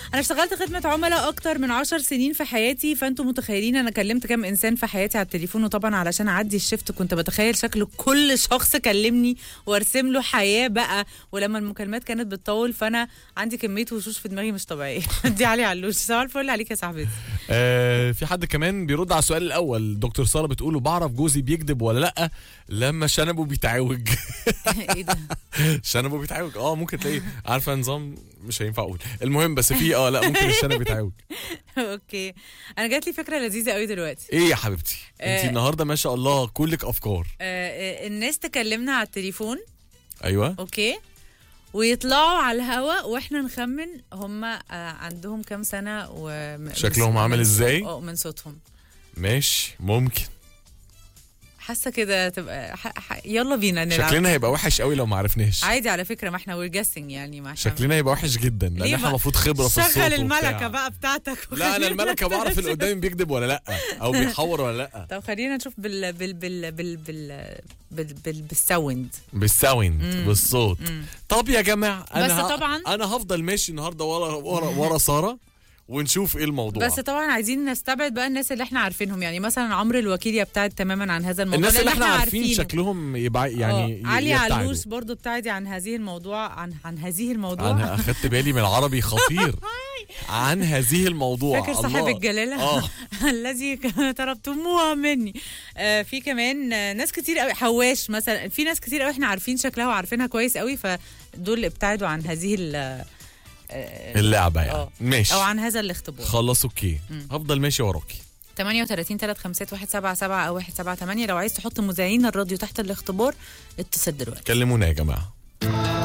انا اشتغلت خدمه عملاء اكتر من عشر سنين في حياتي فانتم متخيلين انا كلمت كام انسان في حياتي على التليفون وطبعا علشان اعدي الشفت كنت بتخيل شكل كل شخص كلمني وارسم له حياه بقى ولما المكالمات كانت بتطول فانا عندي كميه وشوش في دماغي مش طبيعيه دي علي علوش صباح الفل عليك يا صاحبتي آه في حد كمان بيرد على السؤال الاول دكتور ساره بتقول بعرف جوزي بيكذب ولا لا لما شنبه بيتعوج ايه ده شنبه بيتعوج اه ممكن تلاقي عارفه نظام مش هينفع اقول المهم بس في اه لا ممكن الشنب يتعوج اوكي انا جات لي فكره لذيذه قوي دلوقتي ايه يا حبيبتي انت آه. النهارده ما شاء الله كلك افكار آه، آه، الناس تكلمنا على التليفون ايوه اوكي ويطلعوا على الهوا واحنا نخمن هم عندهم كام سنه و شكلهم عامل ازاي؟ اه من صوتهم ماشي ممكن حاسه كده تبقى ح... ح... يلا بينا نلعب شكلنا هيبقى وحش قوي لو ما عرفناش عادي على فكره ما احنا وير جيسنج يعني ما احنا شكلنا هيبقى وحش جدا ليه لان احنا بقى؟ المفروض خبره في الصوت شغل الملكه وبتاع. بقى بتاعتك لا انا وخلينا الملكه بعرف اللي قدامي بيكذب ولا لا او بيحور ولا لا طب خلينا نشوف بال بال بال بال بال بال بال بالساوند بالساوند مم. بالصوت مم. طب يا جماعه انا بس ه- طبعاً- انا هفضل ماشي النهارده ورا ورا ورا ساره ونشوف ايه الموضوع بس طبعا عايزين نستبعد بقى الناس اللي احنا عارفينهم يعني مثلا عمرو الوكيل يبتعد تماما عن هذا الموضوع الناس لأن اللي احنا عارفين عارفينه. شكلهم يبقى يعني آه، علي يبتعدوا. علوش برضو ابتعدي عن هذه الموضوع عن عن هذه الموضوع انا اخدت بالي من العربي خطير عن هذه الموضوع فاكر صاحب الله. الجلاله اه الذي طلبتموها مني آه في كمان آه، ناس كتير قوي حواش مثلا في ناس كتير قوي احنا عارفين شكلها وعارفينها كويس قوي فدول ابتعدوا عن هذه ال آه، اللعبه يعني آه. ماشي او عن هذا الاختبار خلاص اوكي مم. هفضل ماشي وراكي 38 3 5 1 7 7 او 1 7 8 لو عايز تحط مذيعين الراديو تحت الاختبار اتصل دلوقتي كلمونا يا جماعه